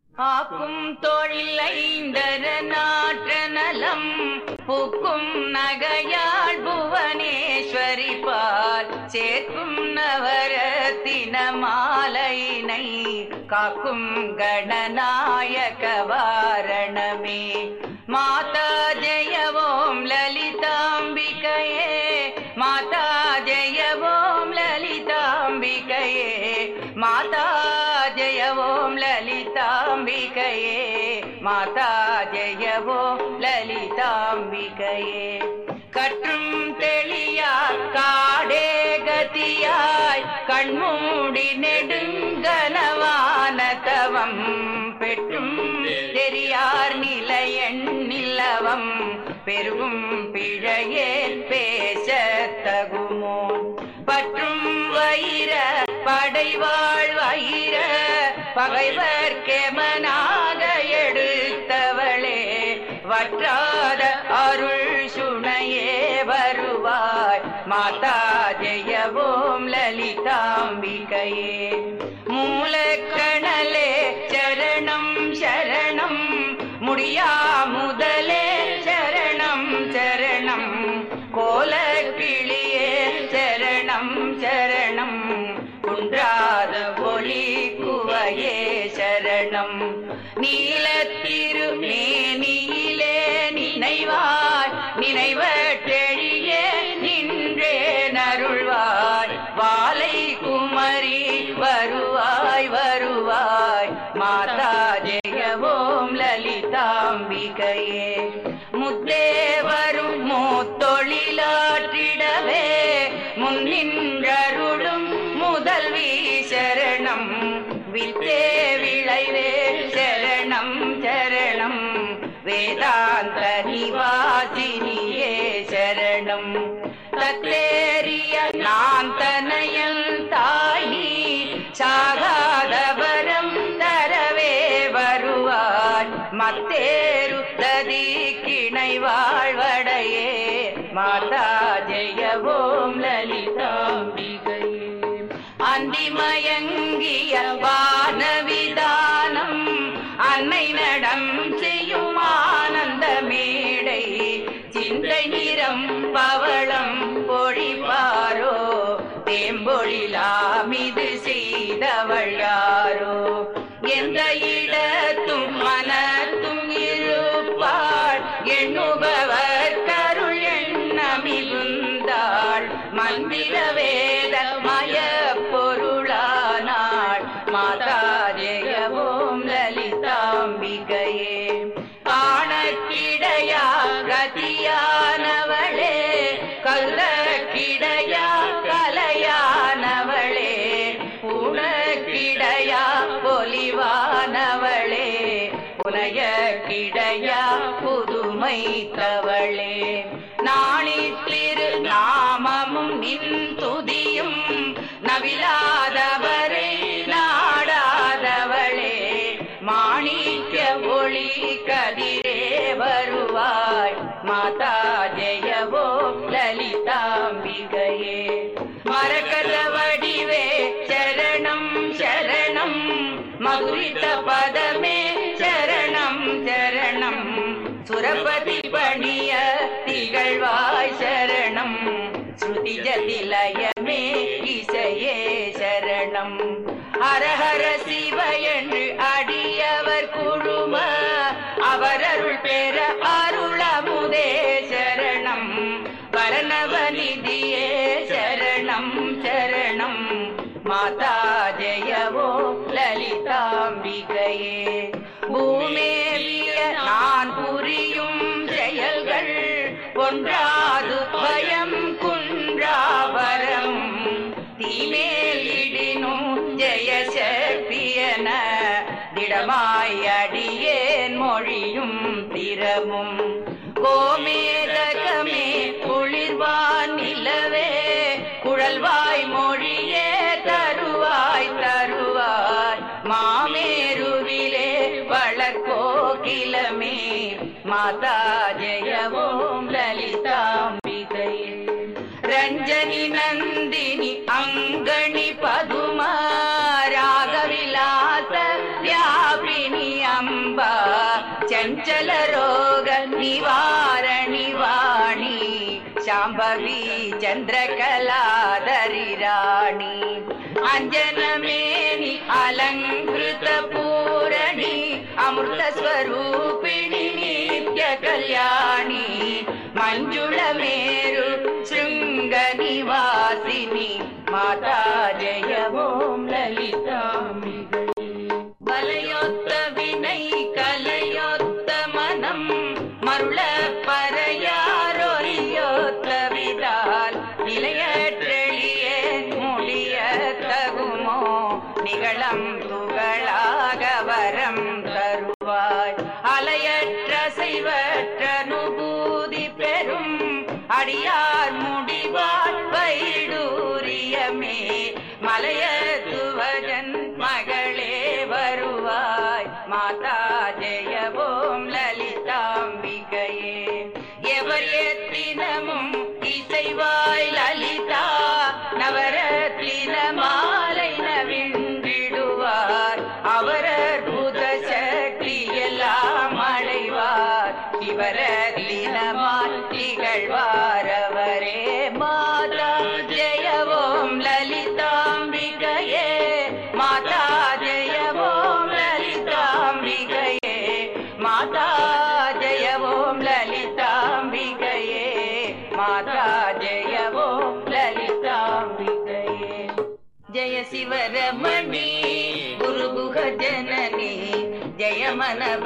ஆக்கும் தொழில் ஐந்தர நாற்ற நலம் புக்கும் நகையாள் புவனேஸ்வரி பால் சேர்க்கும் நவரத்தின மாலையினை காக்கும் கணநாயக வாரணமே மாதா ஜெயவோம் லலிதாம்பிகையே மாதா ஜெயவோம் லலிதாம்பிகையே மாதா ஜெயவோம் லலிதாம்பிகையே மாதா ஜெயவோம் லலிதாம்பிகையே கற்றும் தெளியா காடே கதியாய் கண்மூடி நெடுங்கனவான தவம் பெற்றும் தெரியார் நிலையன் நிலவம் பெருகும் பிழையே பேச தகுமோ பற்றும் வயிற படைவாழ் வயிற பகைவர் கெமனாக எடுத்தவளே வற்றாத அருள் சுனையே வருவாய் மாதா ஜெயவோம் லலிதாம்பிகையே மூலக்கணலே சரணம் சரணம் முடியா முதலே சரணம் சரணம் கோலக்கிளியே சரணம் சரணம் குன்றாத ஒளி குவையே சரணம் நீலத்திருமேனியிலே நினைவாய் நினைவட்டெழியே நின்றே நருள்வாய் வாலை குமரி வருவாய் வருவாய் மாதா ஜெயவோம் லலிதாம்பிகையே முத்தே வரும் மூத்தொழிலாற்றிடவே முன்னின்றருளும் முதல்வி சரணம் வித்தே விளைவே சரணம் சரணம் வேதாந்த நிவாசினியே சரணம் தத்தேறிய நான் தனையல் தாயி சாகாதவரம் தரவே வருவாய் மத்தேரு ததி கிணை வாழ்வடையே மாதா ஜெயவோம் லலிதாம்பிகையே அந்திமயங்கிய வானவிதானம் அன்னை நடம் செய்யும் ஆனந்த மேடை சிந்தை நிறம் பவளம் பொழிப்பாரோ தேம்பொழிலாமிது செய்தவள் யாரோ எந்த இடத்தும் மனத்தும் இருப்பாள் எண்ணுபவர் கருள் எண்ணமிகுந்தாள் மந்திர வேத மய பொருளானாள் மாதா ஜெயவோம் லலிதாம்பிகையே காணக்கிடையா கதியானவளே கருதக்கிடையா கலையானவளே உனக்கிடையா பொலிவானவளே புனைய கிடையா புதுமை தவளே நாணித்திரு நாமமும் நின் துதியும் நவிலாதவரை நாடாதவளே மாணிக்க ஒளி கதிரே வருவாய் மாதா ஜெயவோ லலிதாம்பிகையே மரகத வடிவே சரணம் சரணம் மதுரித பதமே சரணம் சரணம் சுரபதி பணிய திகழ்வாய் சரணம் ஸ்ருதி ஜதிலயமே இசையே சரணம் ஹரஹர சிவ என்று அடியவர் குழும அவரருள் பெற அருளமுதே சரணம் வரணவநிதியே சரணம் சரணம் மாதா ஜெயவோ லலிதாம்பிகையே பூமேவிய நான் புரியும் செயல்கள் ஒன்றாது பயம் குன்றாவரம் தீமேல் இடினும் ஜெய சக்தியன திடமாய் அடியேன் மொழியும் திறமும் கோமேதகமே குளிர்வான் நிலவே குழல்வாய் மொழியே தருவாய் தருவாய் மாமேருவிலே வளர்கோகிலமே மாதா ஜெயவோம் லலிதாம்பிகையே ரஞ்சனி நந்தினி அங்கணி பதுமா ராகவிலாச வியாபினி ಚಂಚಲ ರೋಗ ನಿವಾರಣಿ ವಾಣಿ ಶಾಂಭವಿ ಚಂದ್ರಕಲಾದರಿ ರಾಣಿ ಅಂಜನ ಮೇನಿ ಅಲಂಕೃತ ಪೂರಣಿ ಅಮೃತ ಸ್ವರೂಪಿಣಿ ನಿತ್ಯ ಕಲ್ಯಾಣಿ ಮಂಜುಳ ಮೇರು ಶೃಂಗ ನಿವಾಸಿನಿ ಮಾತಾ ಜಯ ಓಂ ಲಲಿತಾಂಬಿಕೆ வலையொத்த வினை கலையொத்த மனம் மருள பறையாரொலியொத்த விதால் நிலையற்றெளிய முடிய தகுமோ நிகழம் துகளாக வரம் தருவாய் அலையற்ற செய்வற்ற நுபூதி பெறும் அடியார் முடிவார் வைடூரியமே மலையத்துவஜன் மகளே வருவாய் மாதா ஜெய ஓம் லலிதாம்பிகையே எவர் எத்தினமும் இசைவாய் லலிதா நவரத்ன மாலை நவிழ்ந்திடுவார் அவர் அற்புத சக்தி எல்லாம் அடைவார் சிவரத்னமாய் திகழ்வார் அவரே மாதா ஜெய ஓம் லலிதாம்பிகையே மாதா ஜெய ஓம் லலிதாம்பிகையே மாதா ஜெய ஓம் லலிதாம்பிகையே மாதா ஜெய ஓம் லலிதாம்பிகையே ஜய சிவரமணி குருகுக ஜனனி ஜய மன